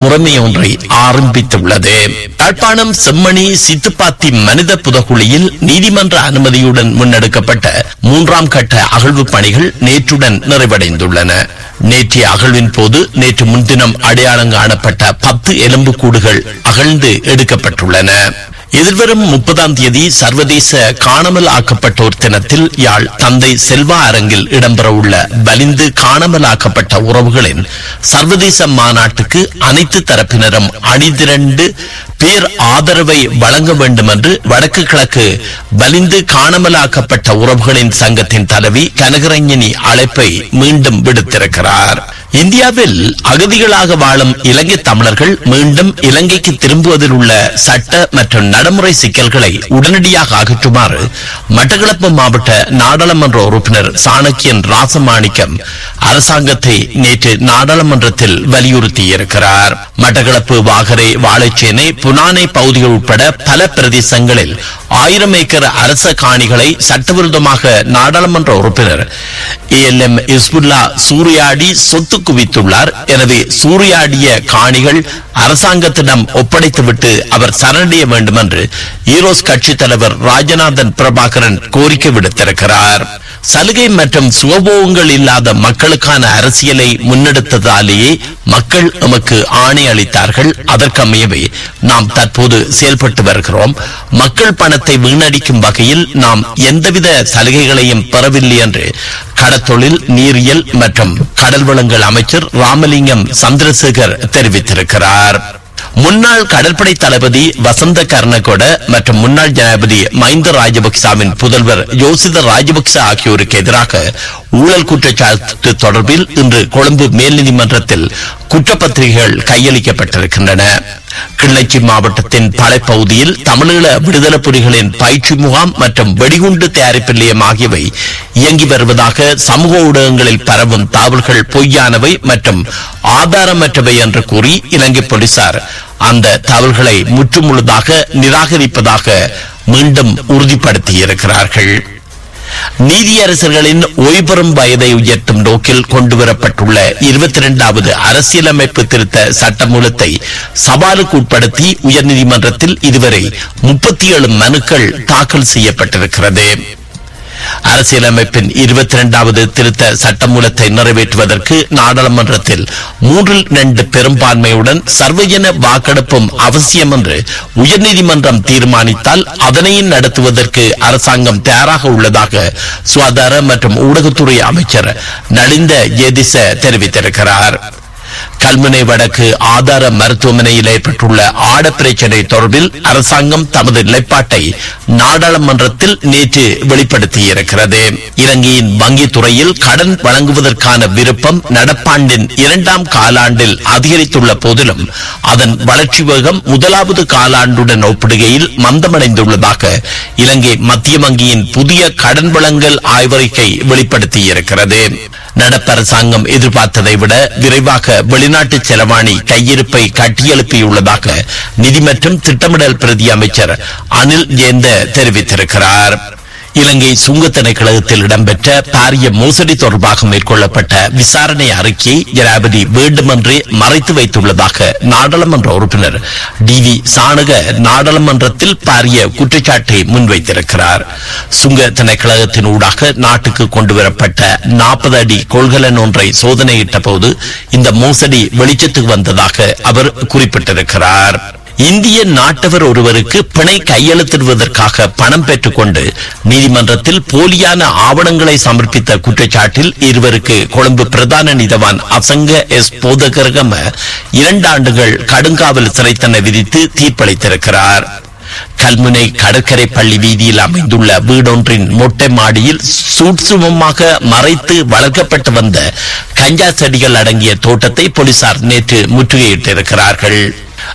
முறைமை ஒன்றை ஆரம்பித்துள்ளது யாழ்ப்பாணம் செம்மணி சித்துப்பாத்தி மனித புதகுழியில் நீதிமன்ற அனுமதியுடன் முன்னெடுக்கப்பட்ட மூன்றாம் கட்ட அகழ்வு பணிகள் நேற்றுடன் நிறைவடைந்துள்ளன நேற்றைய அகழ்வின் போது நேற்று முன்தினம் அடையாளம் காணப்பட்ட பத்து எலும்புக்கூடுகள் அகழ்ந்து எடுக்கப்பட்டுள்ளன எதிர்வரும் முப்பதாம் தேதி சர்வதேச காணாமல் ஆக்கப்பட்டோர் தினத்தில் யாழ் தந்தை செல்வா அரங்கில் இடம்பெறவுள்ள வலிந்து காணாமல் ஆக்கப்பட்ட உறவுகளின் சர்வதேச மாநாட்டுக்கு அனைத்து தரப்பினரும் அணிதிரண்டு பேர் ஆதரவை வழங்க வேண்டும் என்று வடக்கு கிழக்கு வலிந்து காணாமலாக்கப்பட்ட உறவுகளின் சங்கத்தின் தலைவி கனகரஞ்சனி அழைப்பை மீண்டும் விடுத்திருக்கிறார் இந்தியாவில் அகதிகளாக வாழும் இலங்கை தமிழர்கள் மீண்டும் இலங்கைக்கு திரும்புவதில் உள்ள சட்ட மற்றும் நடைமுறை சிக்கல்களை உடனடியாக அகற்றுமாறு மட்டக்களப்பு மாவட்ட நாடாளுமன்ற உறுப்பினர் சாணக்கியன் ராசமாணிக்கம் அரசாங்கத்தை நேற்று நாடாளுமன்றத்தில் வலியுறுத்தியிருக்கிறார் மட்டக்களப்பு வாகரை வாழைச்சேனை புனானை பகுதிகள் உட்பட பல பிரதேசங்களில் ஆயிரம் ஏக்கர் அரச காணிகளை சட்டவிரோதமாக நாடாளுமன்ற உறுப்பினர் ஏஎல்எம் இஸ்புல்லா சூறையாடி சொத்து குவித்துள்ளார் எனவே சூறையாடிய காணிகள் அரசாங்கத்திடம் ஒப்படைத்துவிட்டு அவர் சரணடைய வேண்டும் என்று ஈரோஸ் கட்சித் தலைவர் ராஜநாதன் பிரபாகரன் கோரிக்கை விடுத்திருக்கிறார் சலுகை மற்றும் சுகபோகங்கள் இல்லாத மக்களுக்கான அரசியலை முன்னெடுத்ததாலேயே மக்கள் எமக்கு ஆணை அளித்தார்கள் அதற்கமையவே நாம் தற்போது செயல்பட்டு வருகிறோம் மக்கள் பணத்தை வீணடிக்கும் வகையில் நாம் எந்தவித சலுகைகளையும் பெறவில்லை என்று கடத்தொழில் நீரியல் மற்றும் கடல் வளங்கள் அமைச்சர் ராமலிங்கம் சந்திரசேகர் தெரிவித்திருக்கிறார் முன்னாள் கடற்படை தளபதி வசந்த கர்ணகொட மற்றும் முன்னாள் ஜனாதிபதி மஹிந்த ராஜபக்சாவின் புதல்வர் யோசித ராஜபக்ச ஆகியோருக்கு எதிராக ஊழல் குற்றச்சாட்டு தொடர்பில் இன்று கொழும்பு மேல் நீதிமன்றத்தில் குற்றப்பத்திரிகைகள் கையளிக்கப்பட்டிருக்கின்றன கிள்ளச்சி மாவட்டத்தின் படைப்பகுதியில் தமிழீழ விடுதலை புலிகளின் பயிற்சி முகாம் மற்றும் வெடிகுண்டு தயாரிப்பு நிலையம் ஆகியவை இயங்கி வருவதாக சமூக ஊடகங்களில் பரவும் தகவல்கள் பொய்யானவை மற்றும் ஆதாரமற்றவை என்று கூறி இலங்கை போலீசார் அந்த தகவல்களை முற்றுமுழுதாக நிராகரிப்பதாக மீண்டும் உறுதிப்படுத்தியிருக்கிறார்கள் நீதியரசர்களின் ஓய்பெறும் வயதை உயர்த்தும் நோக்கில் கொண்டுவரப்பட்டுள்ள இருபத்தி இரண்டாவது அரசியலமைப்பு திருத்த சட்டமூலத்தை சவாலுக்கு உட்படுத்தி உயர்நீதிமன்றத்தில் இதுவரை முப்பத்தி ஏழு மனுக்கள் தாக்கல் செய்யப்பட்டிருக்கிறது அரசியலமைப்பின் இருபத்தி இரண்டாவது திருத்த சட்டமூலத்தை நிறைவேற்றுவதற்கு நாடாளுமன்றத்தில் மூன்றில் இரண்டு பெரும்பான்மையுடன் சர்வஜன வாக்கெடுப்பும் அவசியம் என்று உயர்நீதிமன்றம் தீர்மானித்தால் அதனையும் நடத்துவதற்கு அரசாங்கம் தயாராக உள்ளதாக சுகாதார மற்றும் ஊடகத்துறை அமைச்சர் நலிந்த ஜேதிச தெரிவித்திருக்கிறார் கல்முனை வடக்கு ஆதார மருத்துவமனையில் ஏற்பட்டுள்ள ஆட பிரச்சினை தொடர்பில் அரசாங்கம் தமது நிலைப்பாட்டை நாடாளுமன்றத்தில் நேற்று வெளிப்படுத்தியிருக்கிறது இலங்கையின் வங்கித் துறையில் கடன் வழங்குவதற்கான விருப்பம் நடப்பாண்டின் இரண்டாம் காலாண்டில் அதிகரித்துள்ள போதிலும் அதன் வளர்ச்சி வேகம் முதலாவது காலாண்டுடன் ஒப்பிடுகையில் மந்தமடைந்துள்ளதாக இலங்கை மத்திய வங்கியின் புதிய கடன் வழங்கல் ஆய்வறிக்கை வெளிப்படுத்தியிருக்கிறது நடப்பரசாங்கம் எதிர்பார்த்ததை விட விரைவாக வெளிநாட்டு செலவாணி கையிருப்பை கட்டியெழுப்பியுள்ளதாக நிதி மற்றும் திட்டமிடல் பிரதி அமைச்சர் அனில் ஜேந்த தெரிவித்திருக்கிறார் இலங்கை சுங்க திணைக்களத்தில் இடம்பெற்ற பாரிய மோசடி தொடர்பாக மேற்கொள்ளப்பட்ட விசாரணை அறிக்கையை ஜனாதிபதி வேண்டுமென்றே மறைத்து வைத்துள்ளதாக நாடாளுமன்ற உறுப்பினர் டி வி சாணக நாடாளுமன்றத்தில் பாரிய குற்றச்சாட்டை முன்வைத்திருக்கிறார் சுங்க திணைக்களத்தின் ஊடாக நாட்டுக்கு கொண்டுவரப்பட்ட நாற்பது அடி கொள்கலன் ஒன்றை சோதனையிட்ட போது இந்த மோசடி வெளிச்சத்துக்கு வந்ததாக அவர் குறிப்பிட்டிருக்கிறார் இந்திய நாட்டவர் ஒருவருக்கு பிணை கையெழுத்திடுவதற்காக பணம் பெற்றுக்கொண்டு நீதிமன்றத்தில் போலியான ஆவணங்களை சமர்ப்பித்த குற்றச்சாட்டில் இருவருக்கு கொழும்பு பிரதான நீதவான் அசங்க எஸ் போதகரகம இரண்டு ஆண்டுகள் கடுங்காவல் சிறை தண்டனை விதித்து தீர்ப்பளித்திருக்கிறார் கல்முனை கடற்கரை பள்ளி வீதியில் அமைந்துள்ள வீடொன்றின் மொட்டை மாடியில் சூட்சுமமாக மறைத்து வளர்க்கப்பட்டு வந்த கஞ்சா செடிகள் அடங்கிய தோட்டத்தை போலீசார் நேற்று முற்றுகையிட்டிருக்கிறார்கள்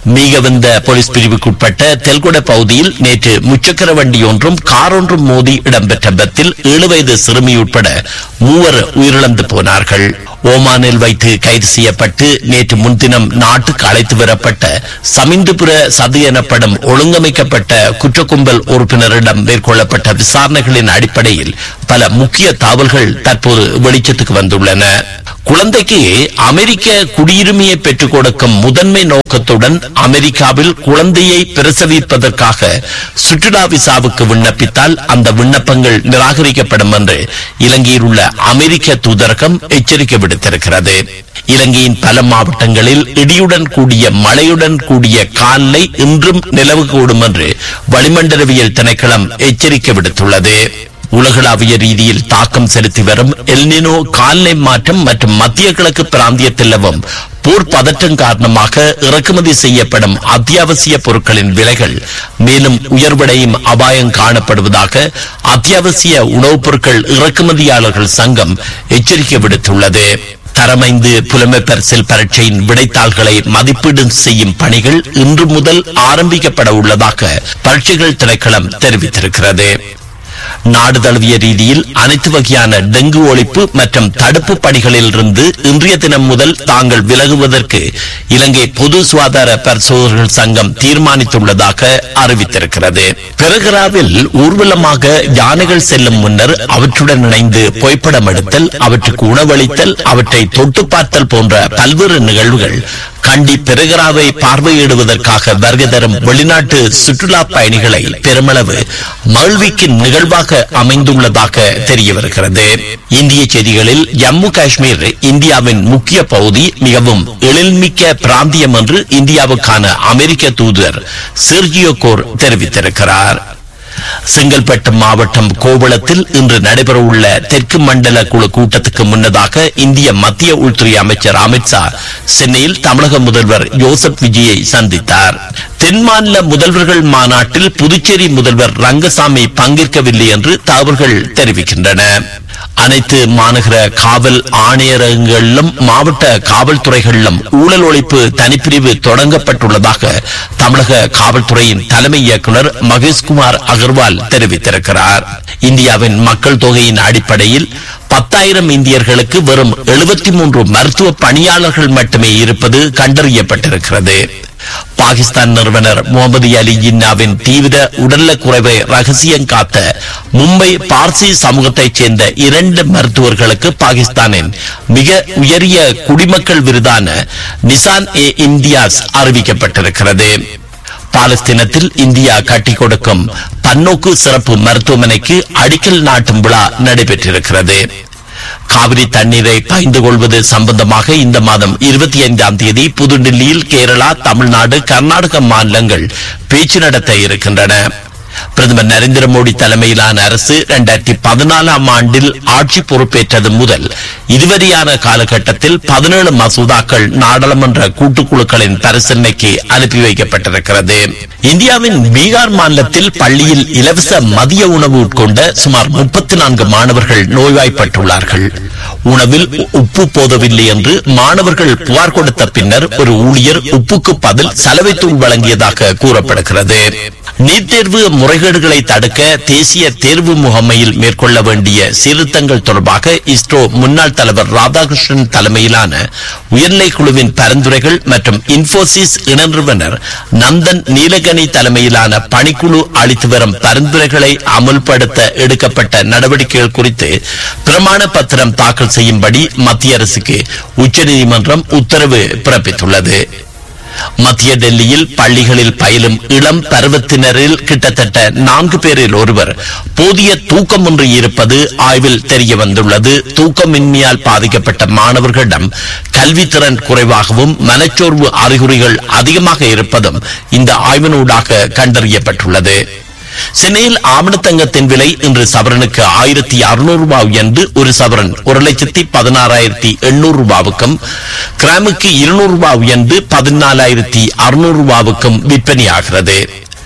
மீகவந்த போலீஸ் பிரிவுக்குட்பட்ட தெல்கொட பகுதியில் நேற்று முச்சக்கர வண்டி ஒன்றும் கார் ஒன்றும் மோதி இடம்பெற்ற விபத்தில் ஏழு வயது சிறுமி உட்பட மூவர் உயிரிழந்து போனார்கள் ஓமானில் வைத்து கைது செய்யப்பட்டு நேற்று முன்தினம் நாட்டுக்கு அழைத்து வரப்பட்ட சமிந்துபுர சது எனப்படும் ஒழுங்கமைக்கப்பட்ட குற்றக்கும்பல் உறுப்பினரிடம் மேற்கொள்ளப்பட்ட விசாரணைகளின் அடிப்படையில் பல முக்கிய தகவல்கள் தற்போது வெளிச்சத்துக்கு வந்துள்ளன குழந்தைக்கு அமெரிக்க குடியுரிமையை பெற்றுக் கொடுக்கும் முதன்மை நோக்கத்துடன் அமெரிக்காவில் குழந்தையை பிரசவிப்பதற்காக சுற்றுலா விசாவுக்கு விண்ணப்பித்தால் அந்த விண்ணப்பங்கள் நிராகரிக்கப்படும் என்று இலங்கையில் உள்ள அமெரிக்க தூதரகம் எச்சரிக்கை விடுத்திருக்கிறது இலங்கையின் பல மாவட்டங்களில் இடியுடன் கூடிய மழையுடன் கூடிய காலை இன்றும் நிலவுகூடும் என்று வளிமண்டலவியல் திணைக்களம் எச்சரிக்கை விடுத்துள்ளது உலகளாவிய ரீதியில் தாக்கம் செலுத்தி வரும் எல்னினோ கால்நிலை மாற்றம் மற்றும் மத்திய கிழக்கு பிராந்தியத்தில் நிலவும் போர் பதற்றம் காரணமாக இறக்குமதி செய்யப்படும் அத்தியாவசிய பொருட்களின் விலைகள் மேலும் உயர்வடையும் அபாயம் காணப்படுவதாக அத்தியாவசிய உணவுப் பொருட்கள் இறக்குமதியாளர்கள் சங்கம் எச்சரிக்கை விடுத்துள்ளது தரமைந்து புலமை பரிசில் பரீட்சையின் விடைத்தாள்களை மதிப்பீடு செய்யும் பணிகள் இன்று முதல் ஆரம்பிக்கப்பட உள்ளதாக பரீட்சைகள் திணைக்களம் தெரிவித்திருக்கிறது நாடு தழுவிய ரீதியில் அனைத்து வகையான டெங்கு ஒழிப்பு மற்றும் தடுப்பு பணிகளில் இருந்து இன்றைய தினம் முதல் தாங்கள் விலகுவதற்கு இலங்கை பொது சுகாதார பரிசோதகர்கள் சங்கம் தீர்மானித்துள்ளதாக அறிவித்திருக்கிறது பெருகராவில் ஊர்வலமாக யானைகள் செல்லும் முன்னர் அவற்றுடன் இணைந்து புகைப்படம் எடுத்தல் அவற்றுக்கு உணவளித்தல் அவற்றை தொட்டு பார்த்தல் போன்ற பல்வேறு நிகழ்வுகள் கண்டி பெருகராவை பார்வையிடுவதற்காக வருகை தரும் வெளிநாட்டு சுற்றுலா பயணிகளை பெருமளவு மகிழ்விக்கு நிகழ்வாக அமைந்துள்ளதாக தெரிய வருகிறது இந்திய செய்திகளில் ஜம்மு காஷ்மீர் இந்தியாவின் முக்கிய பகுதி மிகவும் எழில்மிக்க பிராந்தியம் என்று இந்தியாவுக்கான அமெரிக்க தூதர் செர்கியோ கோர் தெரிவித்திருக்கிறார் செங்கல்பட்டு மாவட்டம் கோவளத்தில் இன்று நடைபெறவுள்ள தெற்கு மண்டல குழு கூட்டத்துக்கு முன்னதாக இந்திய மத்திய உள்துறை அமைச்சர் அமித்ஷா சென்னையில் தமிழக முதல்வர் ஜோசப் விஜயை சந்தித்தார் தென் மாநில முதல்வர்கள் மாநாட்டில் புதுச்சேரி முதல்வர் ரங்கசாமி பங்கேற்கவில்லை என்று தகவல்கள் தெரிவிக்கின்றன அனைத்து மாநகர காவல் ஆணையரகங்களிலும் மாவட்ட காவல்துறைகளிலும் ஊழல் ஒழிப்பு தனிப்பிரிவு தொடங்கப்பட்டுள்ளதாக தமிழக காவல்துறையின் தலைமை இயக்குநர் மகேஷ்குமார் அகர்வால் தெரிவித்திருக்கிறார் இந்தியாவின் மக்கள் தொகையின் அடிப்படையில் பத்தாயிரம் இந்தியர்களுக்கு வெறும் எழுபத்தி மூன்று மருத்துவ பணியாளர்கள் மட்டுமே இருப்பது கண்டறியப்பட்டிருக்கிறது பாகிஸ்தான் நிறுவனர் முகமது அலி ஜின்னாவின் தீவிர உடல்நலக் குறைவை ரகசியம் காத்த மும்பை பார்சி சமூகத்தைச் சேர்ந்த இரண்டு மருத்துவர்களுக்கு பாகிஸ்தானின் மிக உயரிய குடிமக்கள் விருதான நிசான் ஏ இந்தியாஸ் அறிவிக்கப்பட்டிருக்கிறது பாலஸ்தீனத்தில் இந்தியா கட்டிக் கொடுக்கும் பன்னோக்கு சிறப்பு மருத்துவமனைக்கு அடிக்கல் நாட்டும் விழா நடைபெற்றிருக்கிறது காவிரி தண்ணீரை பாய்ந்து கொள்வது சம்பந்தமாக இந்த மாதம் இருபத்தி ஐந்தாம் தேதி புதுடில்லியில் கேரளா தமிழ்நாடு கர்நாடக மாநிலங்கள் பேச்சு நடத்த இருக்கின்றன பிரதமர் நரேந்திர மோடி தலைமையிலான அரசு இரண்டாயிரத்தி பதினாலாம் ஆண்டில் ஆட்சி பொறுப்பேற்றது முதல் இதுவரையான காலகட்டத்தில் பதினேழு மசோதாக்கள் நாடாளுமன்ற கூட்டுக்குழுக்களின் பரிசீலனைக்கு அனுப்பி வைக்கப்பட்டிருக்கிறது இந்தியாவின் பீகார் மாநிலத்தில் பள்ளியில் இலவச மதிய உணவு உட்கொண்ட சுமார் முப்பத்தி நான்கு மாணவர்கள் நோய்வாய்ப்பட்டுள்ளார்கள் உணவில் உப்பு போதவில்லை என்று மாணவர்கள் புகார் கொடுத்த பின்னர் ஒரு ஊழியர் உப்புக்கு பதில் சலவைத்தூள் வழங்கியதாக கூறப்படுகிறது நீட் தேர்வு முறைகேடுகளை தடுக்க தேசிய தேர்வு முகமையில் மேற்கொள்ள வேண்டிய சீர்திருத்தங்கள் தொடர்பாக இஸ்ரோ முன்னாள் தலைவர் ராதாகிருஷ்ணன் தலைமையிலான உயர்நிலை குழுவின் பரிந்துரைகள் மற்றும் இன்போசிஸ் இணைநிறுவனர் நந்தன் நீலகனி தலைமையிலான பணிக்குழு அளித்து வரும் பரிந்துரைகளை அமுல்படுத்த எடுக்கப்பட்ட நடவடிக்கைகள் குறித்து பிரமாண பத்திரம் தாக்கல் செய்யும்படி மத்திய அரசுக்கு உச்சநீதிமன்றம் உத்தரவு பிறப்பித்துள்ளது மத்திய டெல்லியில் பள்ளிகளில் பயிலும் இளம் பருவத்தினரில் கிட்டத்தட்ட நான்கு பேரில் ஒருவர் போதிய தூக்கமின்றி இருப்பது ஆய்வில் தெரிய வந்துள்ளது தூக்கமின்மையால் பாதிக்கப்பட்ட மாணவர்களிடம் கல்வித்திறன் குறைவாகவும் மனச்சோர்வு அறிகுறிகள் அதிகமாக இருப்பதும் இந்த ஆய்வினூடாக கண்டறியப்பட்டுள்ளது சென்னையில் ஆவணத்தங்கத்தின் விலை இன்று சவரனுக்கு ஆயிரத்தி அறுநூறு ரூபாய் என்று ஒரு சவரன் ஒரு லட்சத்தி பதினாறாயிரத்தி எண்ணூறு ரூபாவுக்கும் கிராமுக்கு இருநூறு ரூபாய் என்று பதினாலாயிரத்தி அறுநூறு ரூபாவுக்கும் விற்பனையாகிறது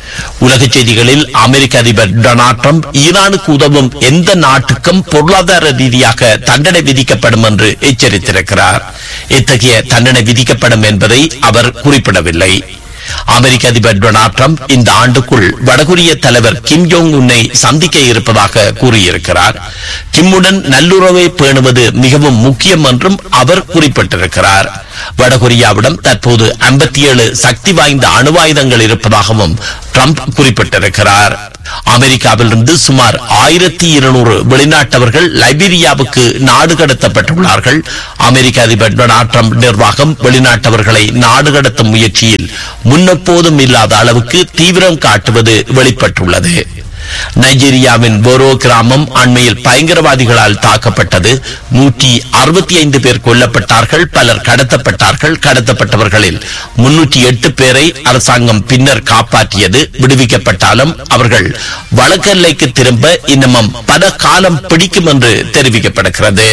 உலக செய்திகளில் அமெரிக்க அதிபர் டொனால்ட் ட்ரம்ப் ஈரானுக்கு உதவும் எந்த நாட்டுக்கும் பொருளாதார ரீதியாக தண்டனை விதிக்கப்படும் என்று எச்சரித்திருக்கிறார் இத்தகைய தண்டனை விதிக்கப்படும் என்பதை அவர் குறிப்பிடவில்லை அமெரிக்க அதிபர் டொனால்ட் ட்ரம்ப் இந்த ஆண்டுக்குள் வடகொரிய தலைவர் கிம் ஜோங் உன்னை சந்திக்க இருப்பதாக கூறியிருக்கிறார் கிம்முடன் நல்லுறவை பேணுவது மிகவும் முக்கியம் என்றும் அவர் குறிப்பிட்டிருக்கிறார் வடகொரியாவிடம் தற்போது 57 சக்தி வாய்ந்த அணுவாயுதங்கள் இருப்பதாகவும் ட்ரம்ப் குறிப்பிட்டிருக்கிறார் அமெரிக்காவிலிருந்து சுமார் ஆயிரத்தி இருநூறு வெளிநாட்டவர்கள் லைபீரியாவுக்கு நாடு கடத்தப்பட்டுள்ளார்கள் அமெரிக்க அதிபர் டொனால்ட் ட்ரம்ப் நிர்வாகம் வெளிநாட்டவர்களை நாடு கடத்தும் முயற்சியில் முன்னெப்போதும் இல்லாத அளவுக்கு தீவிரம் காட்டுவது வெளிப்பட்டுள்ளது நைஜீரியாவின் போரோ கிராமம் அண்மையில் பயங்கரவாதிகளால் தாக்கப்பட்டது நூற்றி அறுபத்தி ஐந்து பேர் கொல்லப்பட்டார்கள் பலர் கடத்தப்பட்டார்கள் கடத்தப்பட்டவர்களில் முன்னூற்றி எட்டு பேரை அரசாங்கம் பின்னர் காப்பாற்றியது விடுவிக்கப்பட்டாலும் அவர்கள் வழக்கெல்லைக்கு திரும்ப இன்னமும் பல காலம் பிடிக்கும் என்று தெரிவிக்கப்படுகிறது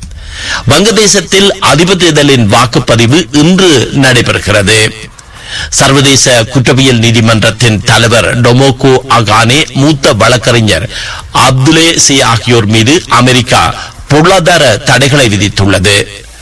வங்கதேசத்தில் அதிபர் தேர்தலின் வாக்குப்பதிவு இன்று நடைபெறுகிறது சர்வதேச குற்றவியல் நீதிமன்றத்தின் தலைவர் டொமோகோ அகானே மூத்த வழக்கறிஞர் அப்துலே சி ஆகியோர் மீது அமெரிக்கா பொருளாதார தடைகளை விதித்துள்ளது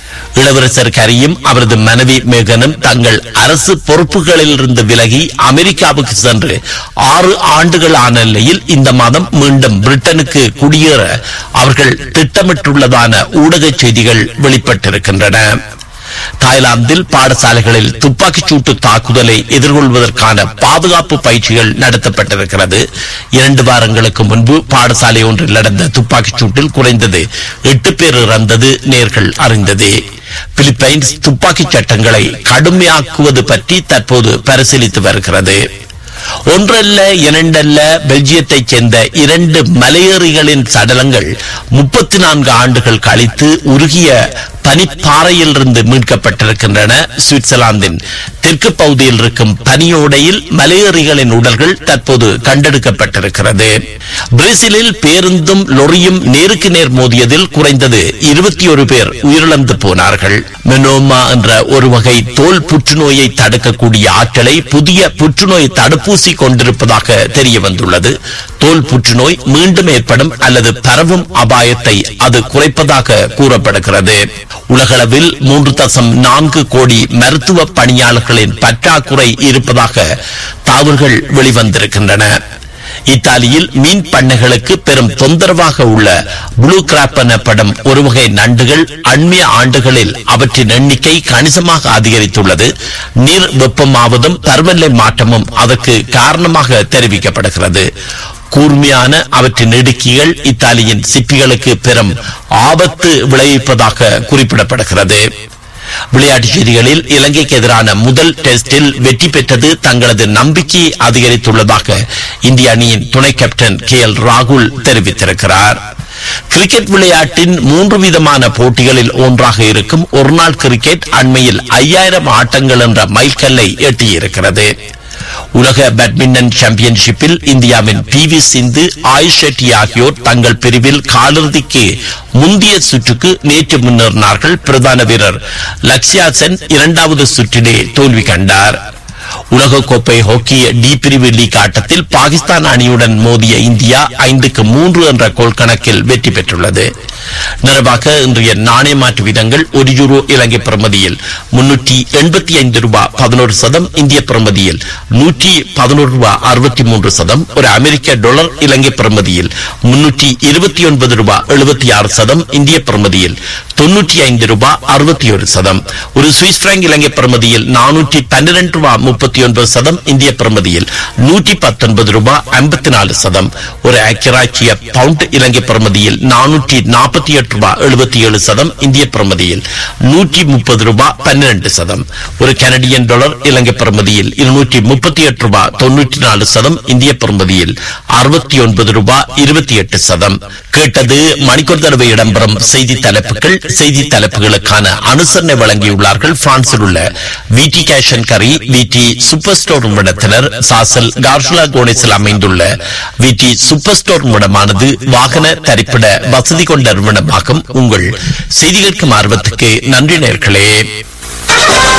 இளவரசர் கரியும் அவரது மனைவி மேகனும் தங்கள் அரசு பொறுப்புகளில் இருந்து விலகி அமெரிக்காவுக்கு சென்று ஆறு ஆண்டுகள் ஆன நிலையில் இந்த மாதம் மீண்டும் பிரிட்டனுக்கு குடியேற அவர்கள் திட்டமிட்டுள்ளதான ஊடக செய்திகள் வெளிப்பட்டிருக்கின்றன தாய்லாந்தில் பாடசாலைகளில் துப்பாக்கிச் சூட்டு தாக்குதலை எதிர்கொள்வதற்கான பாதுகாப்பு பயிற்சிகள் நடத்தப்பட்டிருக்கிறது இரண்டு வாரங்களுக்கு முன்பு பாடசாலை ஒன்றில் நடந்த துப்பாக்கிச் சூட்டில் குறைந்தது எட்டு பேர் இறந்தது நேர்கள் அறிந்ததே பிலிப்பைன்ஸ் துப்பாக்கிச் சட்டங்களை கடுமையாக்குவது பற்றி தற்போது பரிசீலித்து வருகிறது ஒன்றல்ல இரண்டல்ல பெல்ஜியத்தைச் சேர்ந்த இரண்டு மலையேறிகளின் சடலங்கள் முப்பத்தி நான்கு ஆண்டுகள் கழித்து உருகிய பனிப்பாறையிலிருந்து மீட்கப்பட்டிருக்கின்றன சுவிட்சர்லாந்தின் தெற்கு பகுதியில் இருக்கும் பனியோடையில் மலையேறிகளின் உடல்கள் தற்போது கண்டெடுக்கப்பட்டிருக்கிறது பிரேசிலில் பேருந்தும் லொரியும் நேருக்கு நேர் மோதியதில் குறைந்தது இருபத்தி ஒரு பேர் உயிரிழந்து போனார்கள் மெனோமா என்ற ஒரு வகை தோல் புற்றுநோயை தடுக்கக்கூடிய ஆற்றலை புதிய புற்றுநோய் தடுப்பூசி கொண்டிருப்பதாக தெரிய வந்துள்ளது தோல் புற்றுநோய் மீண்டும் ஏற்படும் அல்லது பரவும் அபாயத்தை அது குறைப்பதாக கூறப்படுகிறது உலகளவில் மூன்று தசம் நான்கு கோடி மருத்துவ பணியாளர்களின் பற்றாக்குறை இருப்பதாக தகவல்கள் வெளிவந்திருக்கின்றன இத்தாலியில் மீன் பண்ணைகளுக்கு பெரும் தொந்தரவாக உள்ள ப்ளூ கிராப் எனப்படும் ஒரு வகை நண்டுகள் அண்மைய ஆண்டுகளில் அவற்றின் எண்ணிக்கை கணிசமாக அதிகரித்துள்ளது நீர் வெப்பமாவதும் பருவநிலை மாற்றமும் அதற்கு காரணமாக தெரிவிக்கப்படுகிறது கூர்மையான அவற்றின் இடுக்கிகள் இத்தாலியின் சிப்பிகளுக்கு பெரும் ஆபத்து விளைவிப்பதாக குறிப்பிடப்படுகிறது விளையாட்டுச் செய்திகளில் இலங்கைக்கு எதிரான முதல் டெஸ்டில் வெற்றி பெற்றது தங்களது நம்பிக்கையை அதிகரித்துள்ளதாக இந்திய அணியின் துணை கேப்டன் கே எல் ராகுல் தெரிவித்திருக்கிறார் கிரிக்கெட் விளையாட்டின் மூன்று விதமான போட்டிகளில் ஒன்றாக இருக்கும் ஒருநாள் கிரிக்கெட் அண்மையில் ஐயாயிரம் ஆட்டங்கள் என்ற மைல்கல்லை எட்டியிருக்கிறது உலக பேட்மிண்டன் சாம்பியன்ஷிப்பில் இந்தியாவின் பி வி சிந்து ஆயுஷ் ஷெட்டி ஆகியோர் தங்கள் பிரிவில் காலிறுதிக்கு முந்தைய சுற்றுக்கு நேற்று முன்னேறினார்கள் பிரதான வீரர் லக்ஷ்யா சென் இரண்டாவது சுற்றிலே தோல்வி கண்டார் உலகக்கோப்பை ஹாக்கி டி பிரிவு லீக் ஆட்டத்தில் பாகிஸ்தான் அணியுடன் மோதிய இந்தியா ஐந்துக்கு மூன்று என்ற கோல் கணக்கில் வெற்றி பெற்றுள்ளது நிறைவாக இன்றைய நாணய மாற்று வீதங்கள் ஒரு யூரோ இலங்கை பிரமதியில் முன்னூற்றி எண்பத்தி ஐந்து ரூபாய் பதினோரு சதம் இந்திய பிரமதியில் நூற்றி பதினோரு ரூபாய் அறுபத்தி மூன்று சதம் ஒரு அமெரிக்க டாலர் இலங்கை பிரமதியில் முன்னூற்றி இருபத்தி ஒன்பது ரூபாய் எழுபத்தி ஆறு சதம் இந்திய பிரமதியில் தொன்னூற்றி ஐந்து ரூபாய் அறுபத்தி ஒரு சதம் ஒரு சுவிஸ் பிராங்க் இலங்கை பிரமதியில் நானூற்றி பன்னிரண்டு ரூபாய் முப்பத்தி ஒன்பது சதம் இந்திய பிரமதியில் நூற்றி பத்தொன்பது ரூபாய் ஐம்பத்தி நாலு சதம் ஒரு ஐக்கியராட்சிய பவுண்ட் இலங்கை பிரமதியில் நானூற்றி நாற்பத்தி எட்டு ரூபாய் எழுபத்தி ஏழு சதம் இந்திய பிரமதியில் நூற்றி முப்பது ரூபாய் பன்னிரண்டு சதம் ஒரு கனடியன் டாலர் இலங்கை பிரமதியில் இருநூற்றி முப்பத்தி எட்டு ரூபாய் தொன்னூற்றி நாலு சதம் இந்திய பிரமதியில் அறுபத்தி ஒன்பது ரூபாய் இருபத்தி எட்டு சதம் கேட்டது மணிக்கூர் தடவை இடம்பெறும் செய்தி தலைப்புகள் செய்தி தலைப்புகளுக்கான அனுசரணை வழங்கியுள்ளார்கள் பிரான்சில் உள்ள விடி கேஷன் கரி விடி சூப்பர் ஸ்டோர் நிறுவனத்தினர் சாசல் கார்ஷுலா கோணேசில் அமைந்துள்ள விடி சூப்பர் ஸ்டோர் நிறுவனமானது வாகன தரிப்பிட வசதி கொண்ட நிறுவனமாகும் உங்கள் செய்தி கேட்கும் ஆர்வத்துக்கு நன்றி நேர்களே